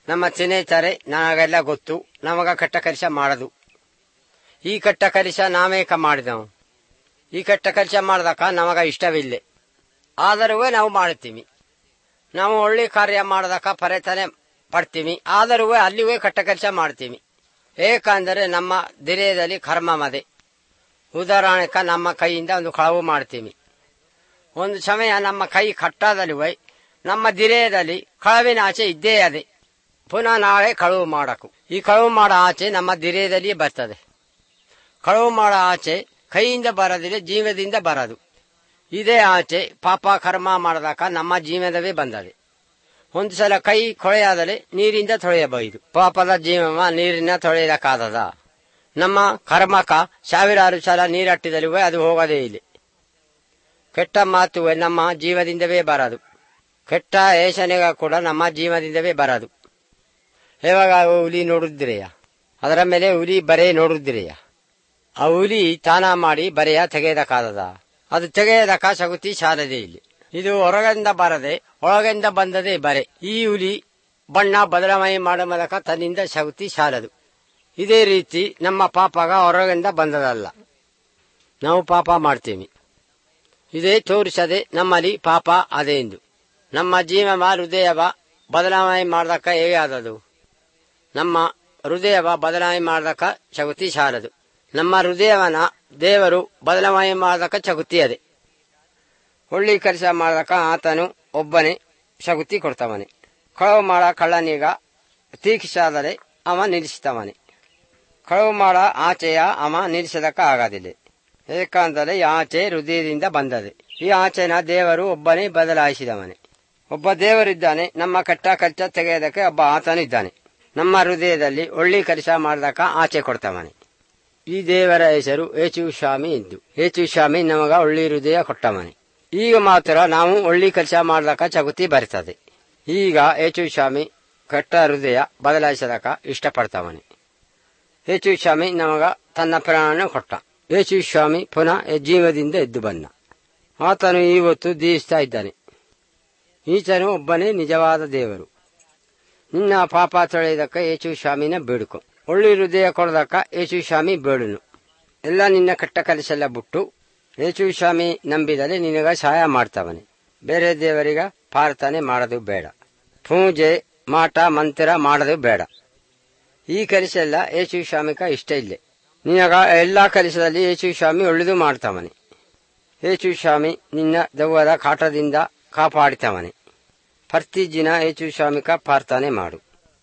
ನಮ್ಮ ಸ್ನೇಹಿತರೆ ನನಗೆಲ್ಲ ಗೊತ್ತು ನಮಗ ಕಟ್ಟ ಕೆಲಸ ಮಾಡದು ಈ ಕಟ್ಟ ಕೆಲಸ ನಾವೇಕ ಮಾಡಿದವು ಈ ಕಟ್ಟ ಕೆಲಸ ಮಾಡಿದಕ ನಮಗ ಇಷ್ಟವಿಲ್ಲ ಆದರೂ ನಾವು ಮಾಡುತ್ತೀವಿ ನಾವು ಒಳ್ಳೆ ಕಾರ್ಯ ಮಾಡದಕ ಪ್ರಯತ್ನ ಪಡ್ತೀವಿ ಆದರೂ ಅಲ್ಲಿವೇ ಕಟ್ಟ ಕೆಲಸ ಮಾಡ್ತೀವಿ ಏಕೆಂದರೆ ನಮ್ಮ ದಿರೇದಲ್ಲಿ ಕರ್ಮ ಮದೆ ಉದಾಹರಣೆಕ ನಮ್ಮ ಕೈಯಿಂದ ಒಂದು ಕಳವು ಮಾಡ್ತೀವಿ ಒಂದು ಸಮಯ ನಮ್ಮ ಕೈ ಕಟ್ಟಾದಲ್ಲಿವೆ ನಮ್ಮ ದಿರೇದಲ್ಲಿ ಕಳವಿನ ಆಚೆ ಇದ್ದೇ ಅದೇ ಪುನಃ ನಾಳೆ ಕಳುವು ಮಾಡಕು ಈ ಕಳುವು ಮಾಡೋ ಆಚೆ ನಮ್ಮ ದಿರೇದಲ್ಲಿ ಬರ್ತದೆ ಕಳುವು ಮಾಡೋ ಆಚೆ ಕೈಯಿಂದ ಬರೋದಿಲ್ಲ ಜೀವದಿಂದ ಬರೋದು ಇದೇ ಆಚೆ ಪಾಪ ಕರ್ಮ ಮಾಡಿದಾಗ ನಮ್ಮ ಜೀವನವೇ ಬಂದದೆ ಒಂದು ಸಲ ಕೈ ಕೊಳೆಯಾದರೆ ನೀರಿಂದ ತೊಳೆಯಬಹುದು ಪಾಪದ ಜೀವ ನೀರಿನ ತೊಳೆಯಲಕ್ಕಾದದ ನಮ್ಮ ಕರ್ಮಕ ಸಾವಿರಾರು ಸಲ ನೀರಟ್ಟಿದಲ್ಲಿವೆ ಅದು ಹೋಗದೇ ಇಲ್ಲ ಕೆಟ್ಟ ಮಾತುವೆ ನಮ್ಮ ಜೀವದಿಂದವೇ ಬರದು ಕೆಟ್ಟ ಏಷನೆಗ ಕೂಡ ನಮ್ಮ ಜೀವದಿಂದವೇ ಬರದು ಯಾವಾಗ ಹುಲಿ ನೋಡಿದ್ರೆಯ ಅದರ ಮೇಲೆ ಹುಲಿ ಬರೆ ನೋಡಿದ್ರೆಯ ಆ ಹುಲಿ ತಾನ ಮಾಡಿ ಬರೆಯ ತೆಗೆಯದಕ್ಕಾದದ ಅದು ತೆಗೆಯದಕ್ಕ ಸಗುತಿ ಸಾಲದೇ ಇಲ್ಲಿ ಇದು ಹೊರಗಿಂದ ಬರದೆ ಒಳಗಿಂದ ಬಂದದೇ ಬರೆ ಈ ಹುಲಿ ಬಣ್ಣ ಬದಲಾವಣೆ ಮಾಡೋ ಮೂಲಕ ತನ್ನಿಂದ ಸಗುತಿ ಸಾಲದು ಇದೇ ರೀತಿ ನಮ್ಮ ಪಾಪಗ ಹೊರಗಿಂದ ಬಂದದಲ್ಲ ನಾವು ಪಾಪ ಮಾಡ್ತೀವಿ ಇದೇ ತೋರಿಸದೆ ನಮ್ಮಲ್ಲಿ ಪಾಪ ಅದೇ ಎಂದು ನಮ್ಮ ಜೀವವ ಹೃದಯವ ಬದಲಾವಣೆ ಮಾಡ್ದಕ್ಕ ಹೇಗೆ ಆದದು ನಮ್ಮ ಹೃದಯವ ಬದಲಾವಣೆ ಮಾಡ್ದಕ್ಕ ಶಕ್ತಿ ಸಾಲದು ನಮ್ಮ ಹೃದಯವನ ದೇವರು ಬದಲಾವಣೆ ಮಾಡದಕ್ಕ ಶಕ್ತಿ ಅದೇ ಒಳ್ಳೆ ಕೆಲಸ ಮಾಡದಕ್ಕ ಆತನು ಒಬ್ಬನೇ ಶಕ್ತಿ ಕೊಡ್ತವನೆ ಕಳವು ಮಾಡ ಕಳ್ಳನೀಗ ತೀಕ್ಷಾದರೆ ಅವ ನಿಲ್ಲಿಸ್ತವನೆ ಕಳವು ಮಾಡ ಆಚೆಯ ಅವ ನಿಲ್ಲಿಸದಕ್ಕ ಆಗೋದಿಲ್ಲ ಏಕೆಂದರೆ ಈ ಆಚೆ ಹೃದಯದಿಂದ ಬಂದದೆ ಈ ಆಚೆನ ದೇವರು ಒಬ್ಬನೇ ಬದಲಾಯಿಸಿದವನೇ ಒಬ್ಬ ದೇವರಿದ್ದಾನೆ ನಮ್ಮ ಕಟ್ಟ ಕಚ್ಚ ತೆಗೆಯೋದಕ್ಕೆ ಒಬ್ಬ ಆತನಿದ್ದಾನೆ ನಮ್ಮ ಹೃದಯದಲ್ಲಿ ಒಳ್ಳೆ ಕೆಲಸ ಮಾಡಿದಕ್ಕ ಆಚೆ ಕೊಡ್ತವನೆ ಈ ದೇವರ ಹೆಸರು ಯೇಚು ಸ್ವಾಮಿ ಇದ್ದು ಯೇಚು ಸ್ವಾಮಿ ನಮಗ ಒಳ್ಳೆ ಹೃದಯ ಕೊಟ್ಟವನೆ ಈಗ ಮಾತ್ರ ನಾವು ಒಳ್ಳೆ ಕೆಲಸ ಮಾಡ್ದಕ್ಕ ಚಗುತಿ ಬರ್ತದೆ ಈಗ ಯೇಚು ಸ್ವಾಮಿ ಕೆಟ್ಟ ಹೃದಯ ಬದಲಾಯಿಸದಕ್ಕ ಇಷ್ಟಪಡ್ತವನೆ ಯೇಚು ಸ್ವಾಮಿ ನಮಗ ತನ್ನ ಪ್ರಾಣ ಕೊಟ್ಟ ಯೇಸು ಸ್ವಾಮಿ ಪುನಃ ಜೀವದಿಂದ ಎದ್ದು ಬಂದ ಆತನು ಇವತ್ತು ದೀವಿಸ್ತಾ ಇದ್ದಾನೆ ಈತನು ಒಬ್ಬನೇ ನಿಜವಾದ ದೇವರು ನಿನ್ನ ಪಾಪ ತೊಳೆಯದಕ್ಕ ಯೇಸು ಸ್ವಾಮಿನ ಬೇಡ್ಕೊ ಒಳ್ಳೆ ಹೃದಯ ಕೊಡದಕ್ಕ ಯೇಸು ಸ್ವಾಮಿ ಬೇಡುನು ಎಲ್ಲ ನಿನ್ನ ಕೆಟ್ಟ ಕೆಲಸೆಲ್ಲ ಬಿಟ್ಟು ಯೇಸು ಸ್ವಾಮಿ ನಂಬಿದರೆ ನಿನಗ ಸಹಾಯ ಮಾಡ್ತವನೆ ಬೇರೆ ದೇವರಿಗ ಪ್ರಾರ್ಥನೆ ಮಾಡೋದು ಬೇಡ ಪೂಜೆ ಮಾಟ ಮಂತ್ರ ಮಾಡೋದು ಬೇಡ ಈ ಕೆಲಸ ಎಲ್ಲ ಯೇಸು ಸ್ವಾಮಿಕ ಇಷ್ಟ ಇಲ್ಲ ನಿನಗ ಎಲ್ಲಾ ಕೆಲಸದಲ್ಲಿ ಯೇಸು ಸ್ವಾಮಿ ಒಳ್ಳೆದು ಮಾಡ್ತವನೆ ಯೇಸು ಸ್ವಾಮಿ ನಿನ್ನ ದೆವ್ವದ ಕಾಟದಿಂದ ಕಾಪಾಡ್ತವನೆ ಪ್ರತಿ ದಿನ ಯೇಸು ಸ್ವಾಮಿಕ ಪ್ರಾರ್ಥನೆ ಮಾಡು